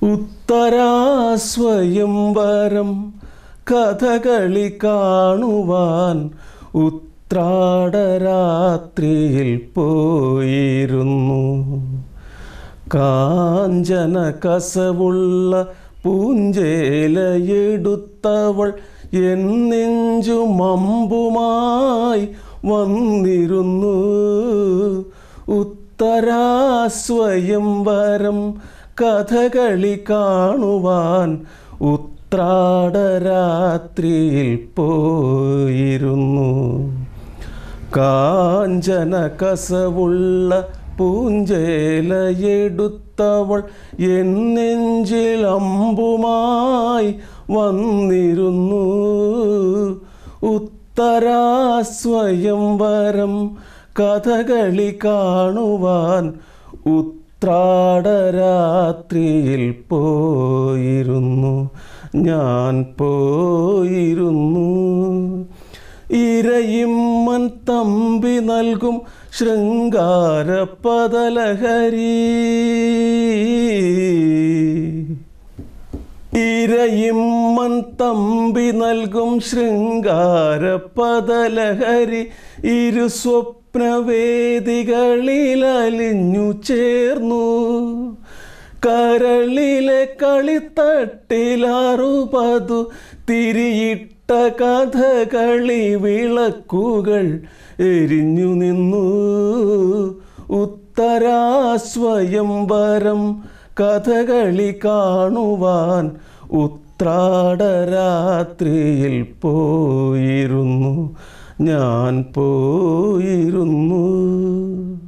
ഉത്തരാസ്വയംവരം കഥകളി കാണുവാൻ ഉത്രാടരാത്രിയിൽ പോയിരുന്നു കാഞ്ചന കസവുള്ള പൂഞ്ചേലയെടുത്തവൾ എന്നെഞ്ചു മമ്പുമായി വന്നിരുന്നു ഉത്തരാസ്വയംവരം കഥകളി കാണുവാൻ ഉത്രാടരാത്രിയിൽ പോയിരുന്നു കാഞ്ചന കസവുള്ള പൂഞ്ചേലയെടുത്തവൾ എന്നെഞ്ചിൽ അമ്പുമായി വന്നിരുന്നു ഉത്തരാസ്വയംവരം കഥകളി കാണുവാൻ ഉത്രാടരാത്രിയിൽ പോയിരുന്നു ഞാൻ പോയിരുന്നു ഇരയിമ്മൻ തമ്പി നൽകും ശൃംഗാരപ്പതലഹരി ഇരയിമ്മൻ തമ്പി നൽകും ശൃംഗാരപ്പതലഹരി ഇരു സ്വപ്നവേദികളിൽ അലിഞ്ഞു ചേർന്നു കരളിലെ കളിത്തട്ടിലാറുപതു തിരിയിട്ട കഥകളി വിളക്കുകൾ എരിഞ്ഞു നിന്നു ഉത്തരാസ്വയംവരം കഥകളി കാണുവാൻ ഉത്രാടരാത്രിയിൽ പോയിരുന്നു ഞാൻ പോയിരുന്നു